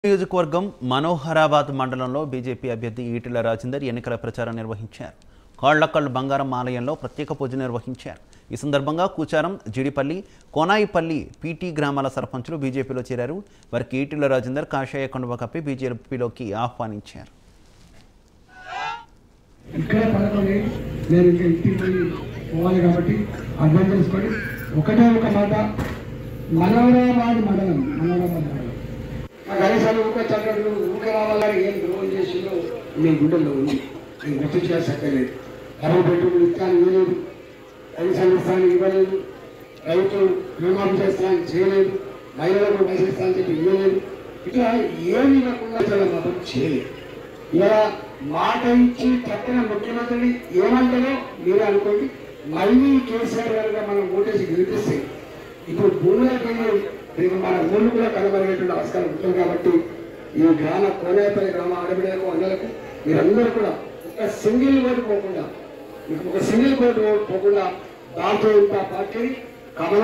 నియోజకవర్గం మనోహరాబాద్ మండలంలో బీజేపీ అభ్యర్థి ఈటెల రాజేందర్ ఎన్నికల ప్రచారం నిర్వహించారు కాళ్లకల్లు బంగారం ఆలయంలో ప్రత్యేక పూజ నిర్వహించారు ఈ సందర్భంగా కూచారం జిడిపల్లి కోనాయిపల్లి పీటీ గ్రామాల సర్పంచులు బీజేపీలో చేరారు వారికి ఈటెల రాజేందర్ కాషాయ కండువ కప్పి బీజేపీలోకి ఆహ్వానించారు ఇక్కడ పదకొండు నేను ఇంకా ఇంటికి పోయి పోవాలి కాబట్టి అర్థం చేసుకొని ఒకటే ఒక మాట మనోరాబాద్ మండలం మనోరాబాద్ మండలం ఆ కనీసాలు ఊక చక్కట్లు ఊక రావాలని ఏం ద్రోహం చేసిందో మీ గుండెల్లో ఉంది నేను గుర్తు చేసక్కర్లేదు అరవై పెట్టుబడి ఇస్తాను ఇవ్వలేదు కనీసాలు ఇస్తాను ఇవ్వలేదు రైతు రుణమాఫీ చేస్తాను చేయలేదు మహిళలకు పైసలు ఇస్తానని చెప్పి ఇవ్వలేదు ఇట్లా ఏమి ఇవ్వకుండా చాలా మాత్రం చేయలేదు ఇలా మాట ఇచ్చి చెప్పిన ముఖ్యమంత్రిని ఏమంటారో మీరే అనుకోండి మళ్ళీ కేసీఆర్ గారుగా మనం ఓటేసి గెలిపిస్తే ఇప్పుడు భూములకి రేపు మన ఊళ్ళు కూడా కనబడేటువంటి ఆస్కారం ఉంటుంది కాబట్టి ఈ గ్రామ కోనేపల్లి గ్రామ ఆడబిడ్డలకు అన్నలకు మీరందరూ కూడా ఒక సింగిల్ ఓటు పోకుండా మీకు ఒక సింగిల్ ఓటు పోకుండా దాంతో ఇంత పార్టీ కమల